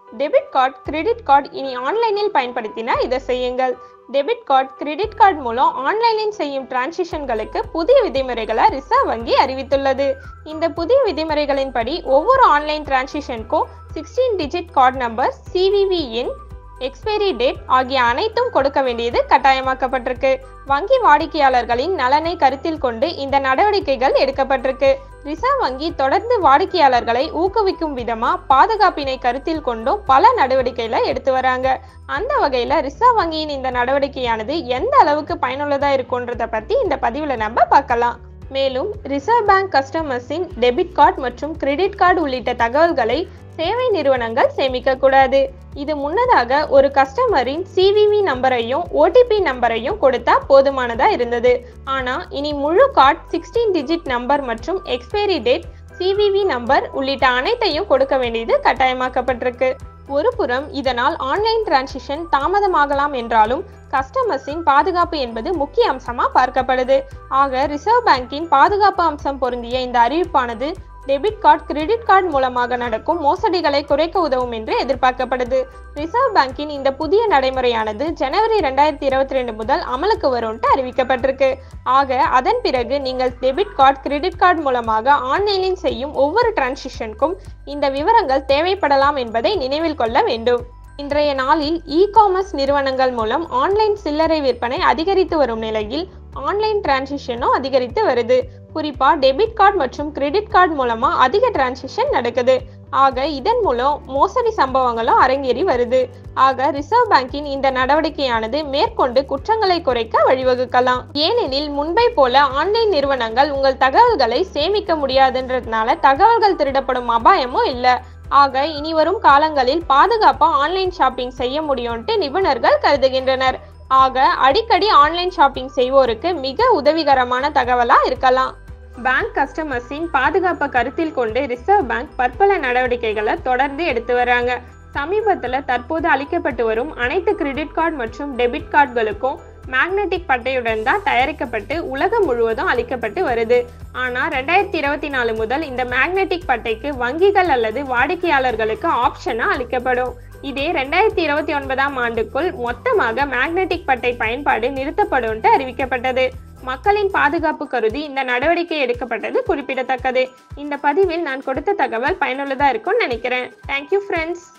debit card credit card இனி ஆன்லைனில் பயன்படுத்தினா இதை செய்யுங்கள் டெபிட் கார்டு கிரெடிட் கார்டு மூலம் ஆன்லைனில் செய்யும் டிரான்சாக்ஷன்களுக்கு புதிய விதிமுறைகளை ரிசர்வ் வங்கி அறிவித்துள்ளது இந்த புதிய விதிமுறைகளின்படி ஒவ்வொரு ஆன்லைன் டிரான்சாக்ஷனுக்கும் sixteen digit card number CVV எண் எக்ஸ்பைரி டேட் ஆகிய அனைத்தும் கொடுக்க வேண்டியது கட்டாயமாக்கப்பட்டிருக்கு வங்கி வாடிக்கையாளர்களின் நலனை கருத்தில் கொண்டு இந்த நடவடிக்கைகள் எடுக்கப்பட்டிருக்கு ரிசர்வ் வங்கி தொடர்ந்து வாடிக்கையாளர்களை ஊக்குவிக்கும் விதமா பாதுகாப்பினை கருத்தில் கொண்டும் பல நடவடிக்கைகளை எடுத்து வராங்க அந்த வகையில ரிசர்வ் வங்கியின் இந்த நடவடிக்கையானது எந்த அளவுக்கு பயனுள்ளதா இருக்குன்றத பத்தி இந்த பதிவுல நம்ம பார்க்கலாம் மேலும் ரிசர்வ் பேங்க் கஸ்டமர்ஸின் டெபிட் கார்டு மற்றும் கிரெடிட் கார்டு உள்ளிட்ட தகவல்களை சேவை நிறுவனங்கள் சேமிக்க கூடாது இது முன்னதாக ஒரு கஸ்டமரின் சிவிவி நம்பரையும் ஓடிபி நம்பரையும் கொடுத்தா போதுமானதா இருந்தது ஆனா இனி முழு கார்டு சிக்ஸ்டீன் டிஜிட் நம்பர் மற்றும் எக்ஸ்பைரி டேட் சிவிவி நம்பர் உள்ளிட்ட அனைத்தையும் கொடுக்க வேண்டியது கட்டாயமாக்கப்பட்டிருக்கு ஒரு புறம் இதனால் ஆன்லைன் டிரான்சிஷன் தாமதமாகலாம் என்றாலும் கஸ்டமர்ஸின் பாதுகாப்பு என்பது முக்கிய அம்சமா பார்க்கப்படுது ஆக ரிசர்வ் பேங்கின் பாதுகாப்பு அம்சம் பொருந்திய இந்த அறிவிப்பானது டெபிட் கார்டு கிரெடிட் கார்டு மூலமாக நடக்கும் மோசடிகளை குறைக்க உதவும் என்று எதிர்பார்க்கப்படுது ரிசர்வ் பேங்கின் இந்த புதிய நடைமுறையானது ஜனவரி ரெண்டாயிரத்தி இருபத்தி ரெண்டு முதல் அமலுக்கு வரும்ட்டு அறிவிக்கப்பட்டிருக்கு ஆக அதன் பிறகு நீங்கள் டெபிட் கார்டு கிரெடிட் கார்டு மூலமாக ஆன்லைனில் செய்யும் ஒவ்வொரு டிரான்சாக்ஷனுக்கும் இந்த விவரங்கள் தேவைப்படலாம் என்பதை நினைவில் கொள்ள வேண்டும் இன்றைய நாளில் இ காமர்ஸ் நிறுவனங்கள் மூலம் ஆன்லைன் சில்லறை விற்பனை அதிகரித்து வரும் நிலையில் ஆன்லைன் டிரான்சாக்ஷனும் அதிகரித்து வருது குறிப்பா டெபிட் கார்டு மற்றும் கிரெடிட் கார்டு மூலமா அதிக டிரான்சாக்ஷன் நடக்குது ஆக இதன் மூலம் மோசடி சம்பவங்களும் அரங்கேறி வருது ஆக ரிசர்வ் பேங்கின் இந்த நடவடிக்கையானது மேற்கொண்டு குற்றங்களை குறைக்க வழிவகுக்கலாம் ஏனெனில் முன்பை போல ஆன்லைன் நிறுவனங்கள் உங்கள் தகவல்களை சேமிக்க முடியாதுன்றதுனால தகவல்கள் திருடப்படும் அபாயமும் இல்லை ஆக இனி வரும் காலங்களில் பாதுகாப்பா ஆன்லைன் ஷாப்பிங் செய்ய முடியும்ட்டு நிபுணர்கள் கருதுகின்றனர் ஆக அடிக்கடி ஆன்லைன் ஷாப்பிங் செய்வோருக்கு மிக உதவிகரமான தகவலா இருக்கலாம் பேங்க் கஸ்டமர்ஸின் பாதுகாப்பை கருத்தில் கொண்டு ரிசர்வ் பேங்க் பற்பல நடவடிக்கைகளை தொடர்ந்து எடுத்து வராங்க சமீபத்தில் தற்போது அளிக்கப்பட்டு வரும் அனைத்து கிரெடிட் கார்டு மற்றும் டெபிட் கார்டுகளுக்கும் மேக்னெட்டிக் பட்டையுடன் தான் தயாரிக்கப்பட்டு உலகம் முழுவதும் அளிக்கப்பட்டு வருது ஆனால் ரெண்டாயிரத்தி இருபத்தி நாலு முதல் இந்த மேக்னெட்டிக் பட்டைக்கு வங்கிகள் அல்லது வாடிக்கையாளர்களுக்கு ஆப்ஷனாக அளிக்கப்படும் இதே ரெண்டாயிரத்தி இருபத்தி ஒன்பதாம் ஆண்டுக்குள் மொத்தமாக மேக்னெட்டிக் பட்டை பயன்பாடு நிறுத்தப்படும் அறிவிக்கப்பட்டது மக்களின் பாதுகாப்பு கருதி இந்த நடவடிக்கை எடுக்கப்பட்டது குறிப்பிடத்தக்கது இந்த பதிவில் நான் கொடுத்த தகவல் பயனுள்ளதா இருக்கும்னு நினைக்கிறேன் தேங்க்யூ ஃப்ரெண்ட்ஸ்